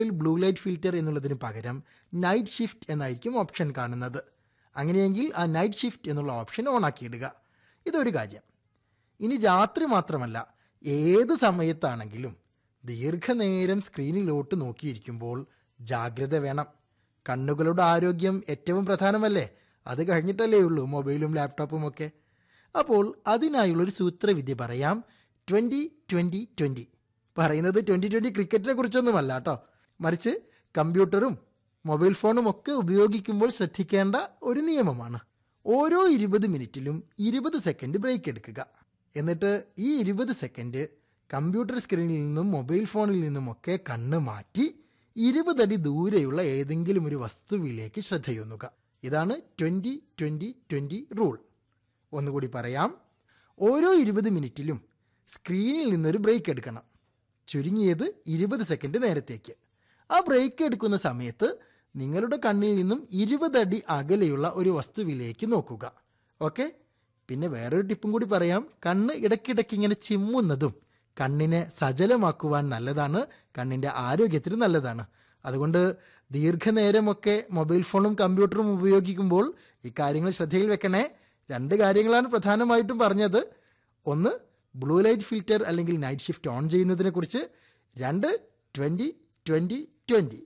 blue light filter എന്നുള്ളതിന് പകരം night shift എന്നായിരിക്കും ഓപ്ഷൻ കാണുന്നത് അങ്ങനെയെങ്കിൽ ആ നൈറ്റ് ഷിഫ്റ്റ് എന്നുള്ള ഓപ്ഷൻ ഓൺ ആക്കിയിടുക ഇതൊരു കാര്യം ഇനി രാത്രി മാത്രമല്ല ഏത് സമയത്താണെങ്കിലും ദീർഘനേരം സ്ക്രീനിലോട്ട് നോക്കിയിരിക്കുമ്പോൾ ജാഗ്രത വേണം കണ്ണുകളുടെ ആരോഗ്യം ഏറ്റവും പ്രധാനമല്ലേ അത് കഴിഞ്ഞിട്ടല്ലേ ഉള്ളൂ മൊബൈലും ലാപ്ടോപ്പും ഒക്കെ അപ്പോൾ അതിനായുള്ളൊരു സൂത്രവിദ്യ പറയാം ട്വൻ്റി ട്വൻ്റി ട്വൻ്റി പറയുന്നത് ട്വൻ്റി ട്വൻ്റി ക്രിക്കറ്റിനെ കുറിച്ചൊന്നുമല്ല കേട്ടോ മറിച്ച് കമ്പ്യൂട്ടറും മൊബൈൽ ഫോണും ഒക്കെ ഉപയോഗിക്കുമ്പോൾ ശ്രദ്ധിക്കേണ്ട ഒരു നിയമമാണ് ഓരോ ഇരുപത് മിനിറ്റിലും ഇരുപത് സെക്കൻഡ് ബ്രേക്ക് എടുക്കുക എന്നിട്ട് ഈ ഇരുപത് സെക്കൻഡ് കമ്പ്യൂട്ടർ സ്ക്രീനിൽ നിന്നും മൊബൈൽ ഫോണിൽ നിന്നുമൊക്കെ കണ്ണ് മാറ്റി ഇരുപതടി ദൂരെയുള്ള ഏതെങ്കിലും ഒരു വസ്തുവിലേക്ക് ശ്രദ്ധയൊന്നുക ഇതാണ് ട്വൻ്റി ട്വൻ്റി ട്വൻ്റി റൂൾ ഒന്നുകൂടി പറയാം ഓരോ ഇരുപത് മിനിറ്റിലും സ്ക്രീനിൽ നിന്നൊരു ബ്രേക്ക് എടുക്കണം ചുരുങ്ങിയത് ഇരുപത് സെക്കൻഡ് നേരത്തേക്ക് ആ ബ്രേക്ക് എടുക്കുന്ന സമയത്ത് നിങ്ങളുടെ കണ്ണിൽ നിന്നും ഇരുപതടി അകലെയുള്ള ഒരു വസ്തുവിലേക്ക് നോക്കുക ഓക്കെ പിന്നെ വേറൊരു ടിപ്പും കൂടി പറയാം കണ്ണ് ഇടയ്ക്കിടയ്ക്ക് ഇങ്ങനെ ചിമ്മുന്നതും കണ്ണിനെ സജലമാക്കുവാൻ നല്ലതാണ് കണ്ണിൻ്റെ ആരോഗ്യത്തിന് നല്ലതാണ് അതുകൊണ്ട് ദീർഘനേരമൊക്കെ മൊബൈൽ ഫോണും കമ്പ്യൂട്ടറും ഉപയോഗിക്കുമ്പോൾ ഈ കാര്യങ്ങൾ ശ്രദ്ധയിൽ വെക്കണേ രണ്ട് കാര്യങ്ങളാണ് പ്രധാനമായിട്ടും പറഞ്ഞത് ഒന്ന് ബ്ലൂ ലൈറ്റ് ഫിൽറ്റർ അല്ലെങ്കിൽ നൈറ്റ് ഷിഫ്റ്റ് ഓൺ ചെയ്യുന്നതിനെ കുറിച്ച് രണ്ട് ട്വൻ്റി ട്വൻ്റി ട്വൻ്റി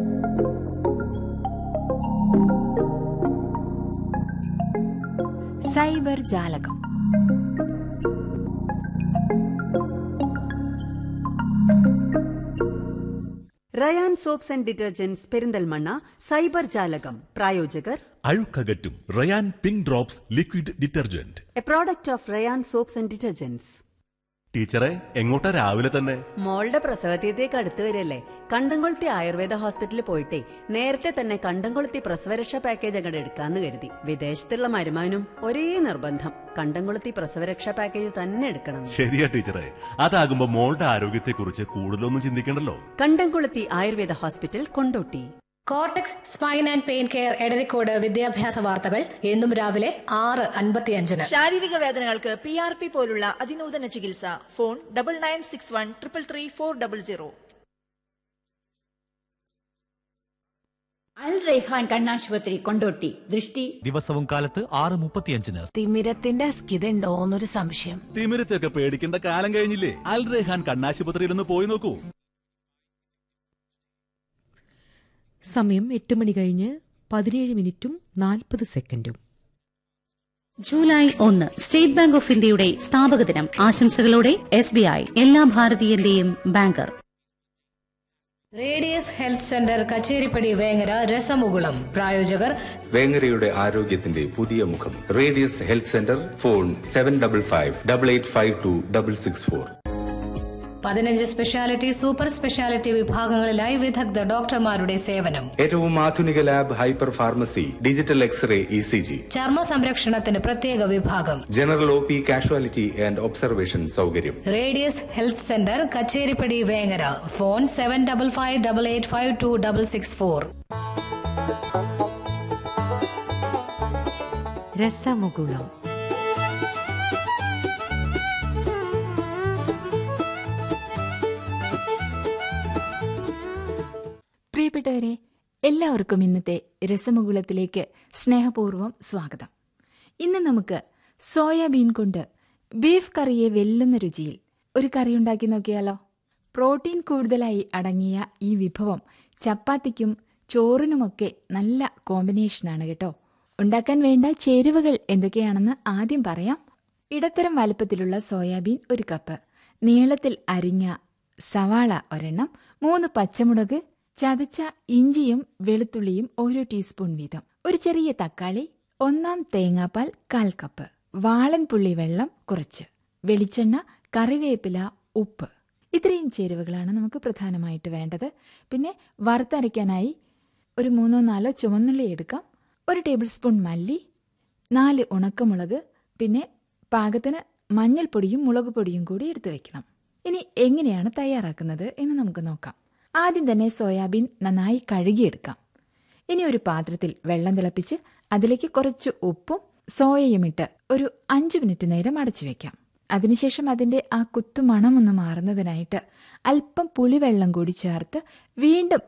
സൈബർ ജാലകം Rayan soaps and detergents Perinthalmanna cyber ജാലകം പ്രായോജകർ അഴുക്കകറ്റും Rayan pink drops liquid detergent a product of Rayan soaps and detergents ടീച്ചറെ എങ്ങോട്ടാ രാവിലെ തന്നെ മോളുടെ പ്രസവതീയത്തേക്ക് അടുത്ത് വരല്ലേ കണ്ടംകൊളുത്തി ആയുർവേദ ഹോസ്പിറ്റലിൽ പോയിട്ടേ നേരത്തെ തന്നെ കണ്ടംകൊളുത്തി പ്രസവരക്ഷാ പാക്കേജ് അങ്ങോട്ട് എടുക്കാന്ന് കരുതി വിദേശത്തുള്ള മരുമാനും ഒരേ നിർബന്ധം കണ്ടംകൊളുത്തി പ്രസവരക്ഷാ പാക്കേജ് തന്നെ എടുക്കണം ശരിയാ ടീച്ചറെ അതാകുമ്പോ മോളുടെ ആരോഗ്യത്തെക്കുറിച്ച് കൂടുതലൊന്നും ചിന്തിക്കണ്ടല്ലോ Kandamkoluthi Ayurveda hospital Kondotty cortex spine and pain care Edarikode വിദ്യാഭ്യാസ വാർത്തകൾ എന്നും രാവിലെ ആറ് അൻപത്തിയഞ്ചിന് ശാരീരിക വേദനകൾക്ക് പി ആർ പി പോലുള്ള അതിനൂതന ചികിത്സ phone double nine six one triple three four double zero Al Raihan കണ്ണാശുപത്രി കൊണ്ടോട്ടി ദൃഷ്ടി ദിവസവും കാലത്ത് ആറ് മുപ്പത്തിയഞ്ചിന് തിമിരത്തിന്റെ അസ്കിതണ്ടോന്നൊരു സംശയം തിമിരത്തെയൊക്കെ പേടിക്കേണ്ട കാലം കഴിഞ്ഞില്ലേ അൽ റെഹാൻ കണ്ണാശുപത്രിയിൽ ഒന്ന് പോയി നോക്കൂ സമയം എട്ട് മണി കഴിഞ്ഞ് പതിനേഴ് മിനിറ്റും നാൽപ്പത് സെക്കൻഡും ജൂലൈ ഒന്ന് സ്റ്റേറ്റ് ബാങ്ക് ഓഫ് ഇന്ത്യയുടെ സ്ഥാപക ദിനം ആശംസകളോടെ എസ് ബി ഐ എല്ലാ ഭാരതീയന്റെയും banker radius health centre Kacheripadi Vengara രസമുകുളം പ്രായോജകർ വേങ്ങരയുടെ ആരോഗ്യത്തിന്റെ പുതിയ മുഖം radius health centre phone seven double five double eight five two double six four പതിനഞ്ച് സ്പെഷ്യാലിറ്റി സൂപ്പർ സ്പെഷ്യാലിറ്റി വിഭാഗങ്ങളിലായി വിദഗ്ധ ഡോക്ടർമാരുടെ സേവനം ഏറ്റവും ആധുനിക lab hyper pharmacy digital x-ray E C G ചർമ്മ സംരക്ഷണത്തിന് പ്രത്യേക വിഭാഗം general O P casualty and observation സൗകര്യം radius health centre Kacheripadi Vengara phone seven double five double eight five two double six four രസമുകുളം പ്രിയപ്പെട്ടവരെ എല്ലാവർക്കും ഇന്നത്തെ രസമുകുളത്തിലേക്ക് സ്നേഹപൂർവ്വം സ്വാഗതം ഇന്ന് നമുക്ക് സോയാബീൻ കൊണ്ട് ബീഫ് കറിയെ വെല്ലുന്ന രുചിയിൽ ഒരു കറി ഉണ്ടാക്കി നോക്കിയാലോ പ്രോട്ടീൻ കൂടുതലായി അടങ്ങിയ ഈ വിഭവം ചപ്പാത്തിക്കും ചോറിനുമൊക്കെ നല്ല കോമ്പിനേഷനാണ് കേട്ടോ ഉണ്ടാക്കാൻ വേണ്ട ചേരുവകൾ എന്തൊക്കെയാണെന്ന് ആദ്യം പറയാം ഇടത്തരം വലുപ്പത്തിലുള്ള സോയാബീൻ ഒരു കപ്പ് നീളത്തിൽ അരിഞ്ഞ സവാള ഒരെണ്ണം മൂന്ന് പച്ചമുളക് ചതച്ച ഇഞ്ചിയും വെളുത്തുള്ളിയും ഓരോ ടീസ്പൂൺ വീതം ഒരു ചെറിയ തക്കാളി ഒന്നാം തേങ്ങാപ്പാൽ കാൽ കപ്പ് വാളൻ പുള്ളി വെള്ളം കുറച്ച് വെളിച്ചെണ്ണ കറിവേപ്പില ഉപ്പ് ഇത്രയും ചേരുവകളാണ് നമുക്ക് പ്രധാനമായിട്ട് വേണ്ടത് പിന്നെ വറുത്തരയ്ക്കാനായി ഒരു മൂന്നോ നാലോ ചുവന്നുള്ളി എടുക്കാം ഒരു ടേബിൾ സ്പൂൺ മല്ലി നാല് ഉണക്കമുളക് പിന്നെ പാകത്തിന് മഞ്ഞൾപ്പൊടിയും മുളക് പൊടിയും കൂടി എടുത്തു വെക്കണം ഇനി എങ്ങനെയാണ് തയ്യാറാക്കുന്നത് എന്ന് നമുക്ക് നോക്കാം ആദ്യം തന്നെ സോയാബീൻ നന്നായി കഴുകിയെടുക്കാം ഇനി ഒരു പാത്രത്തിൽ വെള്ളം തിളപ്പിച്ച് അതിലേക്ക് കുറച്ച് ഉപ്പും സോയയും ഇട്ട് ഒരു അഞ്ച് മിനിറ്റ് നേരം അടച്ചു വെക്കാം അതിനുശേഷം അതിൻ്റെ ആ കുത്തുമണം ഒന്ന് മാറുന്നതിനായിട്ട് അല്പം പുളിവെള്ളം കൂടി ചേർത്ത് വീണ്ടും